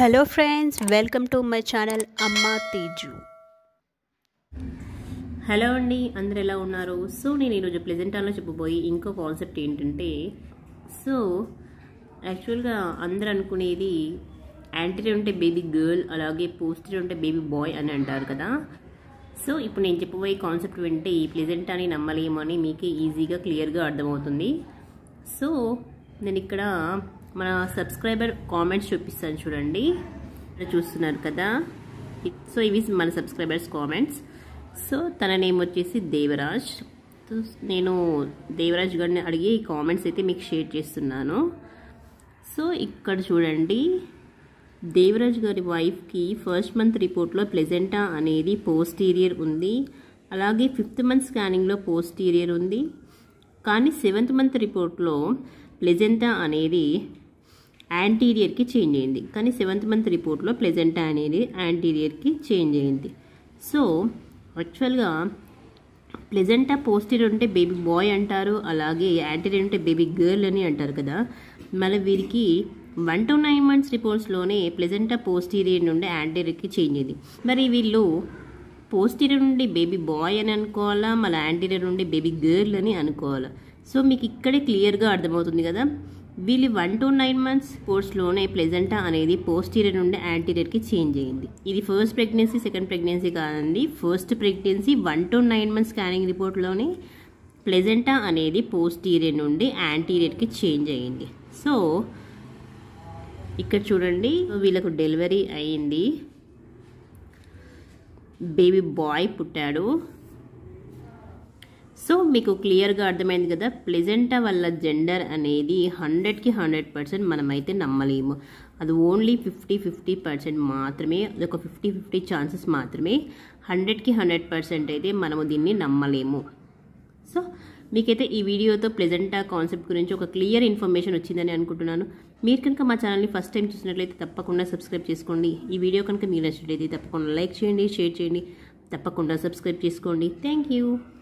hello friends welcome to my channel అమ్మా Teju hello అండి అందరు ఎలా ఉన్నారు సో నేను ఈరోజు ప్లెజెంటాలో చెప్పబోయి ఇంకో కాన్సెప్ట్ ఏంటంటే సో యాక్చువల్గా అందరు అనుకునేది యాంటీరియర్ ఉంటే బేబీ గర్ల్ అలాగే పోస్టర్ ఉంటే బేబీ బాయ్ అని అంటారు కదా సో ఇప్పుడు నేను చెప్పబోయే కాన్సెప్ట్ వింటే ఈ ప్లెజెంటాని నమ్మలేమో అని మీకు ఈజీగా క్లియర్గా అర్థమవుతుంది సో నేను ఇక్కడ మన సబ్స్క్రైబర్ కామెంట్స్ చూపిస్తాను చూడండి ఇక్కడ చూస్తున్నారు కదా సో ఇవి మన సబ్స్క్రైబర్స్ కామెంట్స్ సో తన నేమ్ వచ్చేసి దేవరాజ్ సో నేను దేవరాజ్ గారిని అడిగి ఈ కామెంట్స్ అయితే మీకు షేర్ చేస్తున్నాను సో ఇక్కడ చూడండి దేవరాజ్ గారి వైఫ్కి ఫస్ట్ మంత్ రిపోర్ట్లో ప్లెజెంటా అనేది పోస్టీరియర్ ఉంది అలాగే ఫిఫ్త్ మంత్ స్కానింగ్లో పోస్టీరియర్ ఉంది కానీ సెవెంత్ మంత్ రిపోర్ట్లో ప్లెజెంటా అనేది యాంటీరియర్కి చేంజ్ అయింది కానీ సెవెంత్ మంత్ రిపోర్ట్లో ప్లెజెంటా అనేది యాంటీరియర్కి చేంజ్ అయింది సో యాక్చువల్గా ప్లెజెంటా పోస్టీరియర్ ఉంటే బేబీ బాయ్ అంటారు అలాగే యాంటీరియర్ ఉంటే బేబీ గర్ల్ అని అంటారు కదా మళ్ళీ వీరికి వన్ టు నైన్ మంత్స్ రిపోర్ట్స్లోనే ప్లెజెంటా పోస్టీరియర్ నుండి యాంటీరియర్కి చేంజ్ అయింది మరి వీళ్ళు పోస్టీరియర్ నుండి బేబీ బాయ్ అని అనుకోవాలా మళ్ళీ యాంటీరియర్ నుండి బేబీ గర్ల్ అని అనుకోవాలా సో మీకు ఇక్కడే క్లియర్గా అర్థమవుతుంది కదా వీళ్ళు వన్ టు నైన్ మంత్స్ కోర్స్లోనే ప్లెజెంటా అనేది పోస్టీరియర్ నుండి యాంటీరియర్కి చేంజ్ అయింది ఇది ఫస్ట్ ప్రెగ్నెన్సీ సెకండ్ ప్రెగ్నెన్సీ కాదండి first pregnancy one to nine months scanning రిపోర్ట్లోనే ప్లెజెంటా అనేది పోస్టీరియర్ నుండి యాంటీరియర్కి చేంజ్ అయింది సో ఇక్కడ చూడండి వీళ్ళకు డెలివరీ అయింది బేబీ బాయ్ పుట్టాడు సో మీకు క్లియర్గా అర్థమైంది కదా ప్లెజెంటా వల్ల జెండర్ అనేది హండ్రెడ్కి హండ్రెడ్ పర్సెంట్ మనమైతే నమ్మలేము అది ఓన్లీ ఫిఫ్టీ ఫిఫ్టీ పర్సెంట్ మాత్రమే అది ఒక ఫిఫ్టీ ఫిఫ్టీ ఛాన్సెస్ మాత్రమే హండ్రెడ్కి హండ్రెడ్ పర్సెంట్ అయితే మనము దీన్ని నమ్మలేము సో మీకైతే ఈ వీడియోతో ప్లెజెంటా కాన్సెప్ట్ గురించి ఒక క్లియర్ ఇన్ఫర్మేషన్ వచ్చిందని అనుకుంటున్నాను మీరు కనుక మా ఛానల్ని ఫస్ట్ టైం చూసినట్లయితే తప్పకుండా సబ్స్క్రైబ్ చేసుకోండి ఈ వీడియో కనుక మీరు నచ్చినట్లయితే తప్పకుండా లైక్ చేయండి షేర్ చేయండి తప్పకుండా సబ్స్క్రైబ్ చేసుకోండి థ్యాంక్ యూ